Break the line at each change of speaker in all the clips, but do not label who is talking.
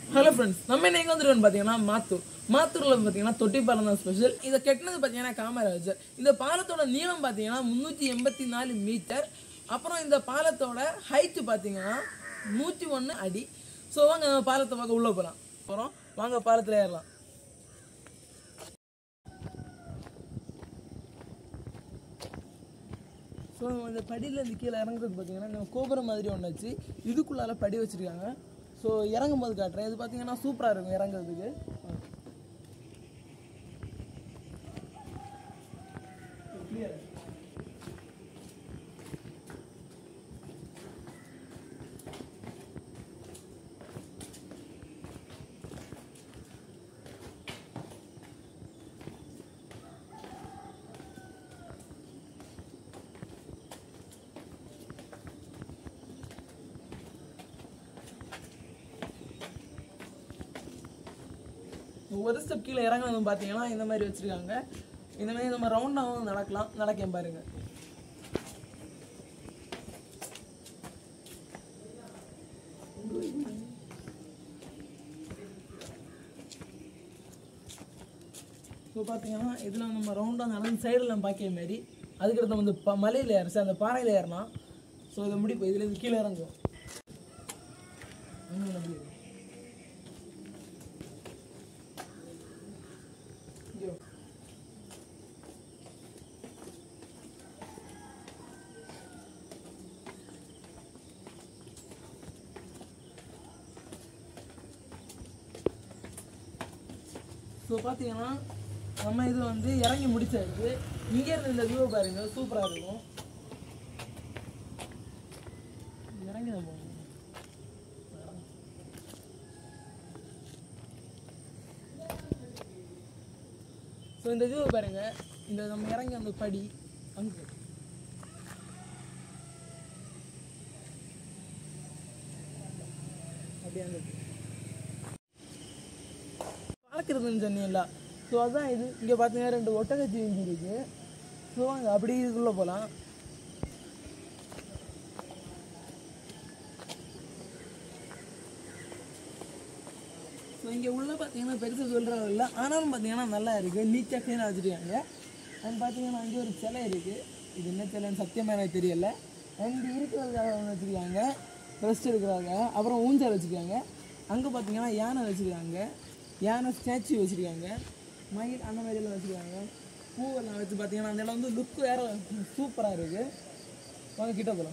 Hello friends நம்ம என்ன எங்கே வந்துருக்கோம்னு பார்த்தீங்கன்னா மாத்தூர் மாத்தூரில் பார்த்தீங்கன்னா தொட்டி பாலம் தான் ஸ்பெஷல் இதை கெட்டினது பார்த்தீங்கன்னா காமராஜர் இந்த பாலத்தோட நீளம் பார்த்தீங்கன்னா முந்நூற்றி எண்பத்தி நாலு மீட்டர் அப்புறம் இந்த பாலத்தோட ஹைட்டு பார்த்தீங்கன்னா நூற்றி ஒன்று அடி ஸோ வாங்க நம்ம பாலத்தை பார்க்க உள்ளே போகலாம் போகிறோம் வாங்க பாலத்தில் ஏறலாம் ஸோ இந்த படியில் இந்த கீழே இறங்குறது பார்த்தீங்கன்னா நம்ம கோபுரம் மாதிரி ஒன்று வச்சு இதுக்குள்ளால படி வச்சுருக்காங்க ஸோ இறங்கும் போது காட்டுறேன் இது பார்த்தீங்கன்னா சூப்பராக இருக்கும் இறங்குறதுக்கு ஒரு ஸ்டெப் கீழே இறங்குனதும் பார்த்தீங்கன்னா இந்த மாதிரி வச்சுருக்காங்க இந்த மாதிரி நம்ம ரவுண்டாகவும் நடக்கலாம் நடக்கேன் பாருங்க ஸோ பார்த்தீங்கன்னா இதில் நம்ம ரவுண்டாக நடந்து சைடில் பார்க்கிற மாதிரி அதுக்கடுத்து வந்து ப மலையில் ஏறிச்சு அந்த பாறையில் ஏறலாம் ஸோ இதை முடிப்போம் இதில் இது கீழே இறங்குவோம் இன்னும் அப்படி இருக்கு. ஐயோ. ஸோ பார்த்தீங்கன்னா நம்ம இது வந்து இறங்கி முடிச்சாச்சு இங்கே இருந்து இந்த வியூவை பாருங்க சூப்பராக இருக்கும் இறங்கி தான் போகணும் ஸோ இந்த வியூவை பாருங்க இந்த நம்ம இறங்கி அந்த படி அங்கே அப்படியே அங்கே பார்க்குறதுன்னு சொன்னீங்களா ஸோ அதான் இது இங்கே பார்த்தீங்கன்னா ரெண்டு ஒட்டகச்சி இருக்கு ஸோ அங்கே அப்படி இதுக்குள்ளே போகலாம் ஸோ இங்கே உள்ள பார்த்தீங்கன்னா பெருசாக சொல்கிறது இல்லை ஆனாலும் பார்த்தீங்கன்னா நல்லா இருக்குது நீட்டாக க்ளீனாக வச்சுருக்காங்க அண்ட் பார்த்தீங்கன்னா அங்கே ஒரு சிலை இருக்குது இது என்ன சிலைன்னு சத்தியமாக எனக்கு தெரியல அண்ட் இருக்கிறதுக்காக ஒன்று வச்சுருக்காங்க ரெஸ்ட் எடுக்கிறாங்க அப்புறம் ஊஞ்சல் வச்சுருக்காங்க அங்கே பார்த்தீங்கன்னா யானை வச்சுருக்காங்க யானை ஸ்டாச்சு வச்சுருக்காங்க மயில் அந்த மாதிரியெல்லாம் வச்சுருக்காங்க பூவெல்லாம் வச்சு பார்த்தீங்கன்னா அந்த இடம் வந்து லுக் வேறு சூப்பராக இருக்குது வாங்க கிட்ட போகலாம்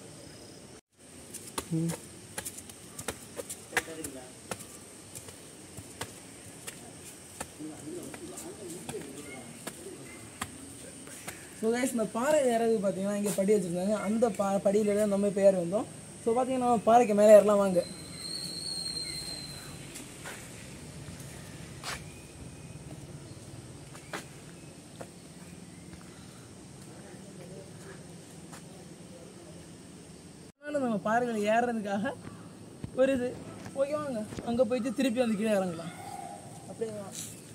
ஸோ கைஸ் இந்த பாறை ஏறது பார்த்தீங்கன்னா இங்கே படி வச்சுருந்தாங்க அந்த பா படியில தான் நம்ம இப்போ ஏறி வந்தோம் ஸோ பார்த்தீங்கன்னா நம்ம பாறைக்கு மேலே ஏறலாம் வாங்க அதனால நம்ம பாறைகள் ஏறுறதுக்காக ஒரு இது ஓகே வாங்க அங்கே போயிட்டு திருப்பி வந்து கீழே இறங்கலாம் அப்படியே வா.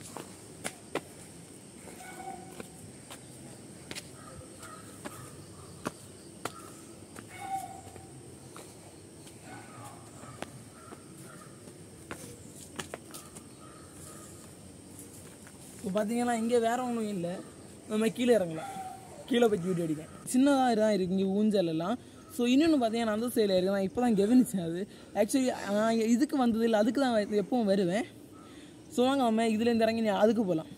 இப்போ பார்த்தீங்கன்னா இங்கே வேற ஒன்றும் இல்லை நம்ம கீழே இறங்கலாம் கீழே போய் வீடியோ அடிக்கேன் சின்னதாக தான் இருக்குது இங்கே ஊஞ்சல் எல்லாம் ஸோ இன்னொன்று பார்த்தீங்கன்னா அந்த சைடில் இருக்குது நான் இப்போ தான் கவனிச்சேன் அது ஆக்சுவலி நான் இதுக்கு வந்தது இல்லை அதுக்கு தான் எப்பவும் வருவேன் ஸோ வாங்க நம்ம இதுலேருந்து இறங்கி நீ அதுக்கு போகலாம்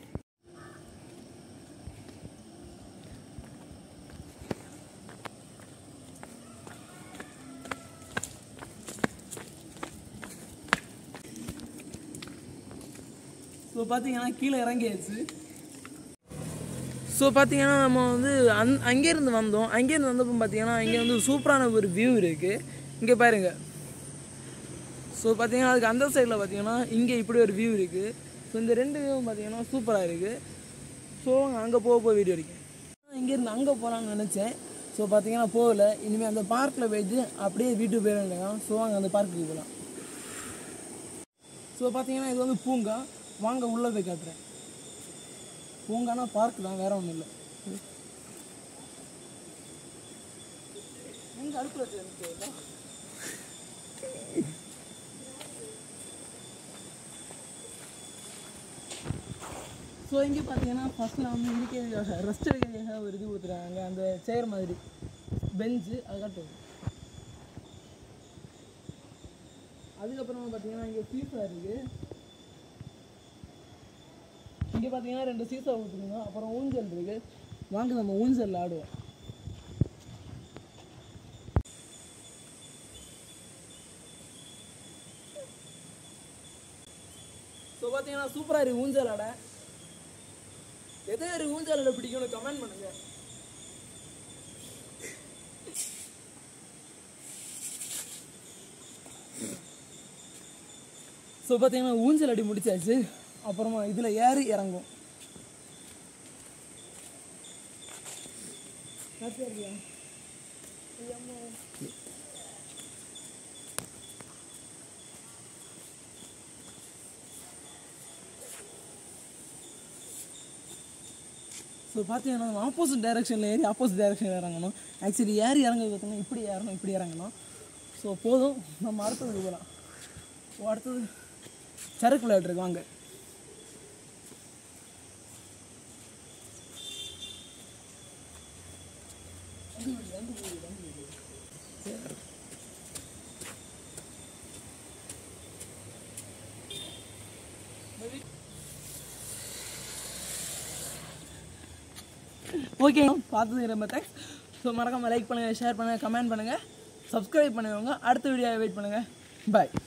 ஸோ பார்த்தீங்கன்னா கீழே இறங்கியாச்சு ஸோ பார்த்தீங்கன்னா நம்ம வந்து அந் அங்கேருந்து வந்தோம் அங்கேருந்து வந்தப்போ பார்த்தீங்கன்னா இங்கே வந்து சூப்பரான ஒரு வியூ இருக்குது இங்கே பாருங்க ஸோ பார்த்தீங்கன்னா அதுக்கு அந்த சைடில் பார்த்தீங்கன்னா இங்கே இப்படி ஒரு வியூ இருக்குது ஸோ இந்த ரெண்டு வியூவும் பார்த்தீங்கன்னா சூப்பராக இருக்குது ஸோ அங்கே போக போய் வீடியோ எடுக்கேன் இங்கேருந்து அங்கே போகலான்னு நினச்சேன் ஸோ பார்த்தீங்கன்னா போகல இனிமேல் அந்த பார்க்கில் போயிட்டு அப்படியே வீட்டுக்கு போயிட வேண்டியதான் ஸோ அங்கே அந்த பார்க்குக்கு போகலாம் ஸோ பார்த்தீங்கன்னா இது வந்து பூங்கா வாங்க உள்ளே போய் காட்டுறேன் பூங்கானா பார்க் தான் வேற ஒன்றும் இல்லை எங்க அடுப்பு வச்சு ஸோ இங்கே பார்த்தீங்கன்னா ஃபஸ்ட்டில் வந்து இருக்கிறதுக்காக ரெஸ்ட் எடுக்கிறதுக்காக ஒரு இது கொடுத்துருக்காங்க அந்த சேர் மாதிரி பெஞ்சு அது காட்டும் அதுக்கப்புறமா பார்த்தீங்கன்னா இங்கே சீசா இருக்குது இங்கே பார்த்தீங்கன்னா ரெண்டு சீசா கொடுத்துருங்க அப்புறம் ஊஞ்சல் இருக்குது வாங்க நம்ம ஊஞ்சல் ஆடுவோம் ஸோ பார்த்தீங்கன்னா சூப்பராக இருக்குது ஊஞ்சல் ஆட எது ஒரு ஊஞ்சல் ஆட பிடிக்கும்னு கமெண்ட் பண்ணுங்க ஸோ பார்த்தீங்கன்னா ஊஞ்சல் அடி முடிச்சாச்சு அப்புறமா இதில் ஏறி இறங்கும் ஹாப்பியாக இருக்கியா ஸோ பார்த்தீங்கன்னா நம்ம ஆப்போசிட் டைரக்ஷனில் ஏறி ஆப்போசிட் டைரக்ஷனில் இறங்கணும் ஆக்சுவலி ஏறி இறங்குறது பார்த்தீங்கன்னா இப்படி ஏறணும் இப்படி இறங்கணும் ஸோ போதும் நம்ம அடுத்ததுக்கு போகலாம் ஸோ அடுத்தது சரக்கு விளையாட்டுருக்கு வாங்க ஓகே பார்த்ததுக்கு ரொம்ப தேங்க்ஸ் ஸோ மறக்காமல் லைக் பண்ணுங்கள் ஷேர் பண்ணுங்கள் கமெண்ட் பண்ணுங்கள் சப்ஸ்கிரைப் பண்ணுங்க அடுத்த வீடியோவை வெயிட் பண்ணுங்கள் பாய்